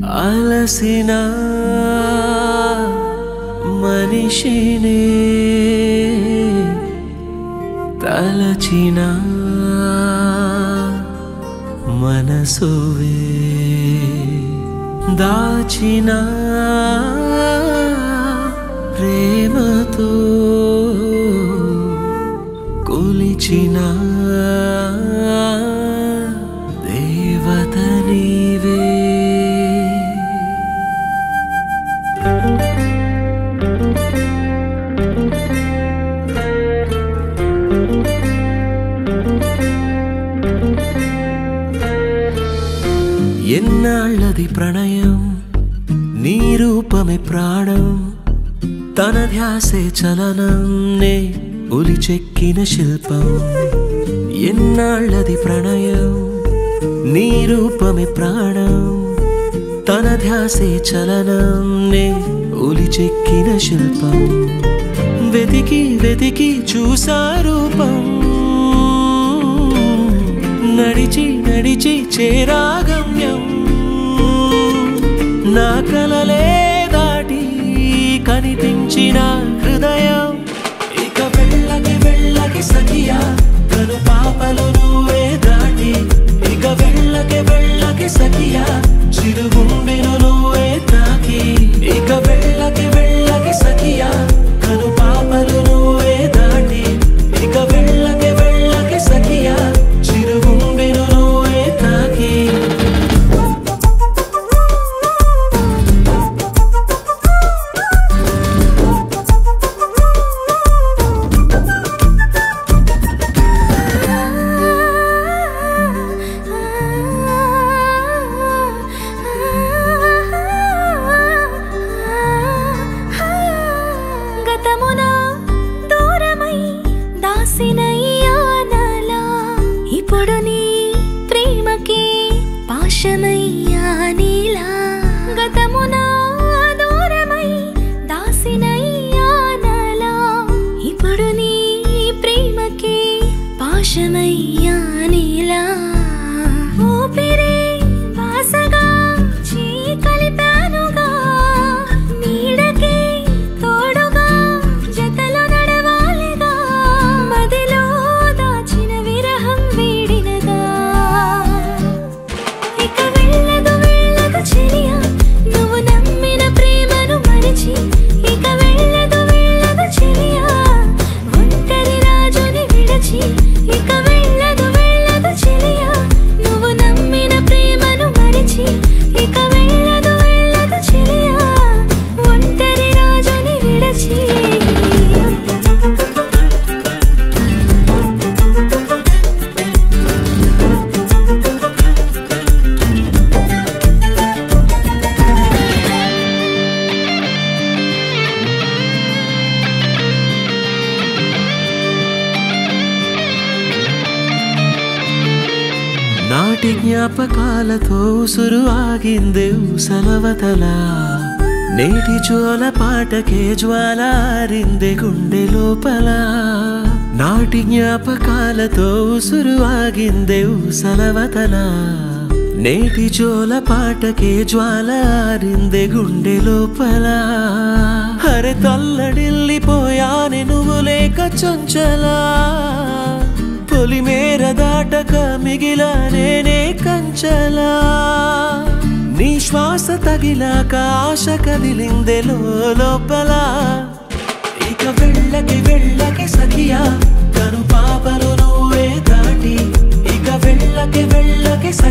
అలసిన మనిషినే తలచిన మనసువే దాచిన ప్రేమతో కొలిచిన దేవత నీవే ఎన్నాళ్ళది ప్రణయం నీ రూపమే ప్రాణం తన ధ్యాసే చలనం నే ఉలిచెక్కిన శిల్పం ఎన్నాళ్ళది ప్రణయం నీ రూపమే ప్రాణం తన ధ్యాసే చలనం నే ఉలిచెక్కిన శిల్పం వెతికి వెతికి చూసా రూపం నడిచి నడిచి చేరాగమ్యం నా కలలే దాటి కనిపించిన హృదయం ఇక వెళ్ళకి వెళ్ళకి సఖియా కను పాపలు నువ్వే దాటి ఇక వెళ్ళకి వెళ్ళకి సఖియా చిరుగుండెను నువ్వే తాకి ఇక వెళ్ళకి వెళ్ళకి సఖియా కను పాపలు నువ్వే దాటి ఇక వెళ్ళకి వెళ్ళకి సఖియా చిరుగుండెను నువ్వే తాకి గతమున దూరమై దాసినయ్యానలా ఇప్పుడు నీ ప్రేమకి పాశమయ్యా నీలా గతమున దూరమై దాసినయ్యానలా ఇప్పుడు నీ ప్రేమకి పాశమయ్యా నీలా ఊపిరే వాసగా చీకలిపానుగా నీడకే తోడుగా జతలో నడవాలిగా మదిలో దాచిన విరహం వీడినదా ఇక వెళ్ళదు వెళ్ళదు చెలియా నువ్వు నమ్మిన ప్రేమను మరిచి ఇక వెళ్ళదు వెళ్ళదు చెలియా ఒంటరి రాజుని విడచి ఇక వెళ్ళదు వెళ్ళదు చెలియా నువ్వు నమ్మిన ప్రేమను మరిచి ఇక వెళ్ళదు వెళ్ళదు చెలియా ఒంటరి రాజుని విడచి నాటి జ్ఞాపకాలతో ఉసురు ఆగిందే ఉసలవతలా నేటి జోల పాటకే జ్వాల ఆరిందే గుండె లోపల నాటి జ్ఞాపకాలతో ఉసురు ఆగిందే ఉసలవతలా నేటి జోల పాటకే జ్వాల ఆరిందే గుండె లోపల హరె తల్లడిల్లిపోయానే నువ్వు లేక చంచలా పొలిమేర దాటక మిగిల నేనే కంచలా నీ శ్వాస తగిలాక ఆశ కదిలిందే లోపల ఇక వెళ్ళకి వెళ్ళకి సఖియా కను పాపలు నువ్వే దాటి ఇక వెళ్ళకి వెళ్ళకి